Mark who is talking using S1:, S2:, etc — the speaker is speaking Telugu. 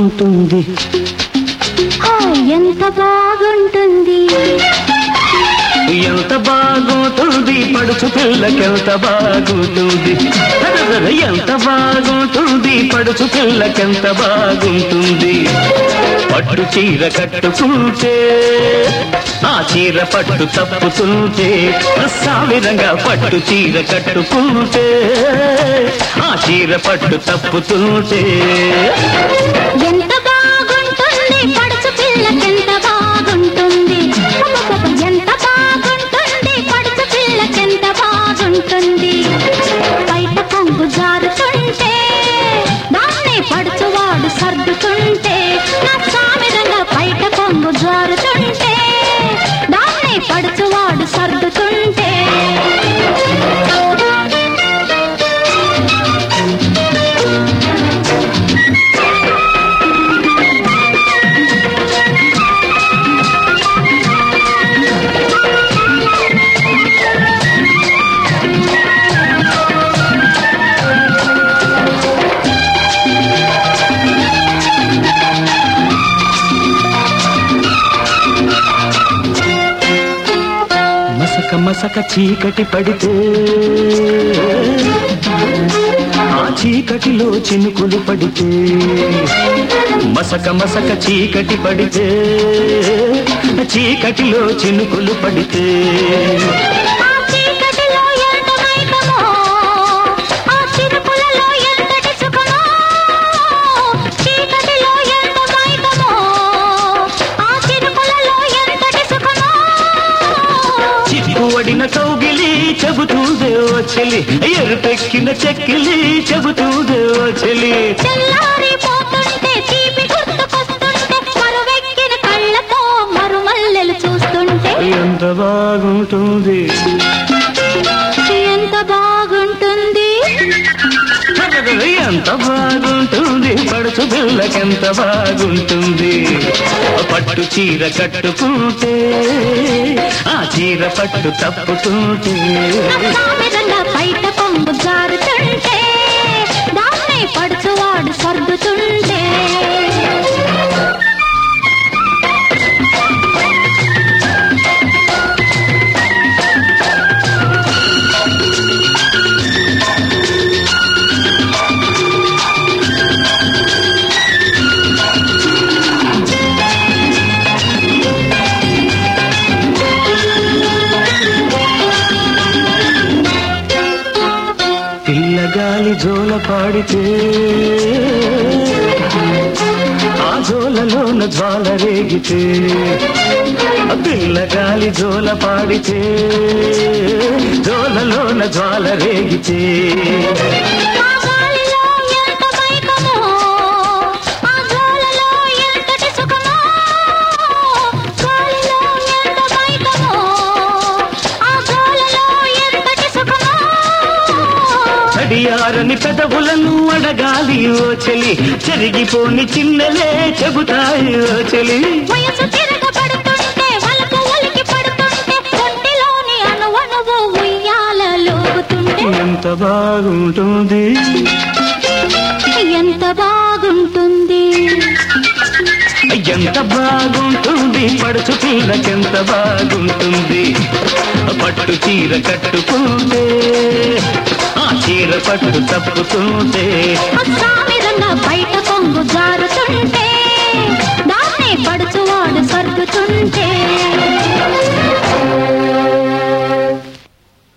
S1: బాగుంటుంది
S2: ఆ, ఎంత బాగుంటుంది
S1: ఎంత బాగుంటుంది పడుచు పిల్లకెంత బాగుంటుంది దరదర ఎంత బాగుంటుంది పడుచు పిల్లకెంత బాగుంటుంది పట్టు చీర కట్టుకుంటే ఆ చీర పట్టు తప్పుతుంటే సావిరంగా పట్టు చీర కట్టుకుంటే ఆ చీర పట్టు తప్పుతుంటే
S2: ఎంత బాగుంటుంది పడుచు పిల్లకెంత బాగుంటుంది అబ్బబ్బబ్బ, ఎంత బాగుంటుంది పడుచు పిల్లకెంత బాగుంటుంది బయట కొంగు జారుతుంటే దాన్ని పడుచువాడు సర్దుతుంటే నా సామిరంగా బయట కొంగు జారుతుంటే దాన్ని పడుచువాడు సర్దుతుంటే
S1: మసక మసక చీకటి పడితే ఆ చీకటిలో చినుకులు పడితే మసక మసక చీకటి పడితే చీకటిలో చినుకులు పడితే
S2: ఆ చీకటిలో ఎంత మైకమో, ఆ చిరుకులలో ఎంతటి సుఖమో. చీకటిలో ఎంత మైకమో, ఆ చిరుకులలో ఎంతటి సుఖమో.
S1: చిక్కువడిన కౌగిలి చెబుతూదే ఓ చెలి ఎరుపెక్కిన చెక్కిలి చెబుతూదే ఓ చెలి
S2: తెల్లారిపోతుంటే తీపి గుర్తుకొస్తుంటే, మరువెక్కిన కళ్ళతో మరుమల్లెలు చూస్తుంటే
S1: ఎంత బాగుంటుంది
S2: ఎంత బాగుంటుంది
S1: ఎంత బాగుంటుంది పడుచు పిల్లకెంత బాగుంటుంది పట్టు చీర కట్టుకుంటే ఆ చీర పట్టు తప్పుతుంటే
S2: సామెరంగా బయట పొంగు జారుతుంటే దాన్ని పడుచువాడు సర్దుతుంటే
S1: పిల్లగాలి జోల పాడితే ఆ జోలలోన జ్వాల రేగితే పిల్లగాలి జోల పాడితే జోలలోన జ్వాల రేగితే
S2: ఆ గాలిలో ఎంత మైకమో ఆ జోలలో ఎంతటి సుఖమో గాలిలో ఎంత మైకమో ఆ జోలలో ఎంతటి సుఖమో
S1: అడియారని పెదవులను అడగాలి ఓ చెలి చెరిగిపోని చిన్నలే చెబుతాయి ఓ చెలి
S2: వయసు తిరగబడుతుంటే వలకు ఒలికి పడుతుంటే ఒంటిలోని అణువణువు ఉయ్యాలలోగుతుంటే
S1: ఎంత బాగుంటుంది
S2: ఎంత బాగుంటుంది
S1: ఎంత బాగుంటుంది పడుచు పిల్లకెంత బాగుంటుంది పట్టు చీర కట్టుకుంటే ఆ చీర పట్టు తప్పుతుంటే
S2: సామిరంగా బయట పొంగు జారుతుంటే